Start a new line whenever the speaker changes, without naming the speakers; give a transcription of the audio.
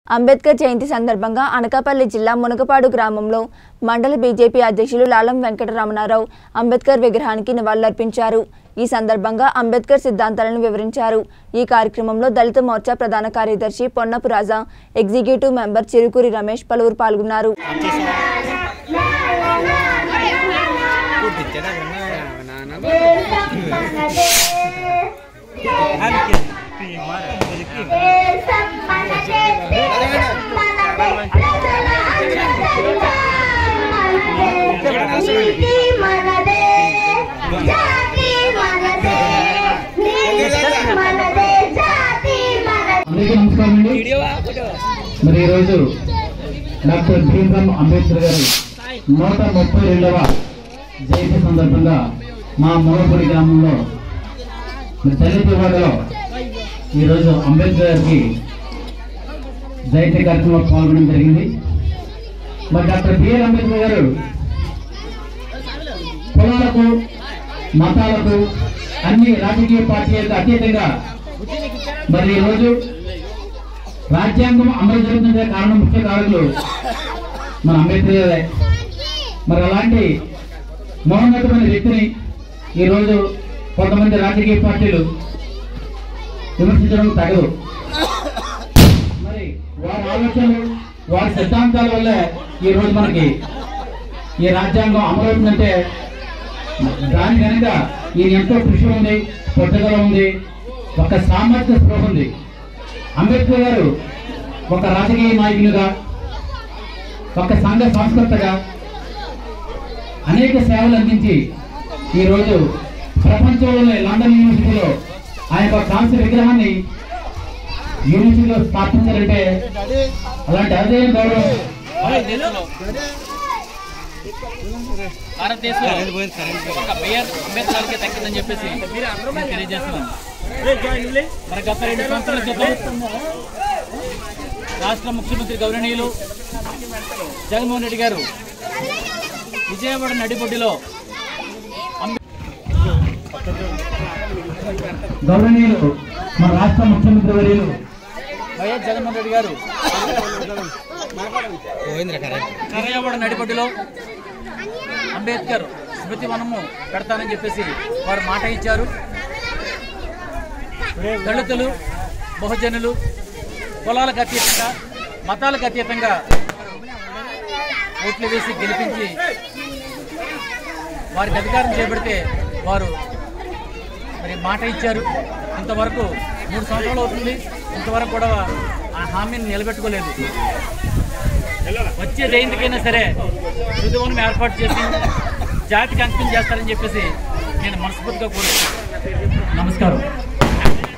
అంబేద్కర్ జయంతి సందర్భంగా అనకాపల్లి జిల్లా మునగపాడు గ్రామంలో మండల బీజేపీ అధ్యక్షులు లాలం వెంకటరమణారావు అంబేద్కర్ విగ్రహానికి నివాళులర్పించారు ఈ సందర్భంగా అంబేద్కర్ సిద్ధాంతాలను వివరించారు ఈ కార్యక్రమంలో దళిత మోర్చా ప్రధాన కార్యదర్శి పొన్నపు రాజా ఎగ్జిక్యూటివ్ మెంబర్ చిరుకూరి రమేష్ పలువురు పాల్గొన్నారు
అందరికీ నమస్కారం అండి మరి ఈరోజు డాక్టర్ భీమరామ్ అంబేద్కర్ గారి నూట ముప్పై రెండవ జయంతి సందర్భంగా మా మూలపూడి గ్రామంలో మరి దళిత విభాగంలో ఈరోజు అంబేద్కర్ గారికి జయంతి కార్యక్రమంలో పాల్గొనడం జరిగింది మరి డాక్టర్ బిఆర్ అంబేద్కర్ గారు కులాలకు మతాలకు అన్ని రాజకీయ పార్టీలకు అతీతంగా మరి ఈ రోజు రాజ్యాంగం అమలు జరుగుతుంటే కారణం ముఖ్య కారకులు మన అంబేద్కర్ గారే మరి అలాంటి మహోన్నతమైన వ్యక్తిని ఈరోజు కొంతమంది రాజకీయ పార్టీలు విమర్శించడం తగదు మరి వారి ఆలోచనలు వారి సిద్ధాంతాల వల్లే ఈ రోజు మనకి ఈ రాజ్యాంగం అమలవుతుందంటే దాని కనుక ఈయన ఎంతో కృషి ఉంది పట్టుదల ఉంది ఒక సామర్థ్య స్పృహ ఉంది అంబేద్కర్ గారు ఒక రాజకీయ నాయకునిగా ఒక సంఘ సంస్కర్తగా అనేక సేవలు అందించి ఈరోజు ప్రపంచంలోనే లండన్ యూనివర్సిటీలో ఆయన యొక్క కాంస్య విగ్రహాన్ని యూనివర్సిటీలో స్థాపించారంటే అలాంటి అరుదైన గౌరవం
భారతదేశంలో ఒక బిఆర్ అంబేద్కర్కి తగ్గిందని చెప్పేసి నేను తెలియజేస్తున్నాను మరి గత రెండు సంవత్సరాల క్రితం రాష్ట్ర ముఖ్యమంత్రి గౌరవనీయులు జగన్మోహన్ రెడ్డి గారు విజయవాడ నడిబొడ్డులో
గౌరవనీయులు మన రాష్ట్ర ముఖ్యమంత్రి వర్యులు
వైఎస్ జగన్మోహన్ రెడ్డి గారు విజయవాడ నడిబొడ్డులో అంబేద్కర్ స్మృతి వనము పెడతానని చెప్పేసి వారు మాట ఇచ్చారు దళితులు బహుజనులు కులాలకు అతీతంగా మతాలకు అతీతంగా ఓట్లు వేసి గెలిపించి వారికి అధికారం చేపడితే వారు మరి మాట ఇచ్చారు ఇంతవరకు మూడు సంవత్సరాలు అవుతుంది ఇంతవరకు కూడా ఆ హామీని నిలబెట్టుకోలేదు వచ్చే జయంతికైనా సరే శృతివనం ఏర్పాటు చేసి జాతికి అంకితం చేస్తారని చెప్పేసి నేను మనస్ఫూర్తిగా కోరుతున్నాను నమస్కారం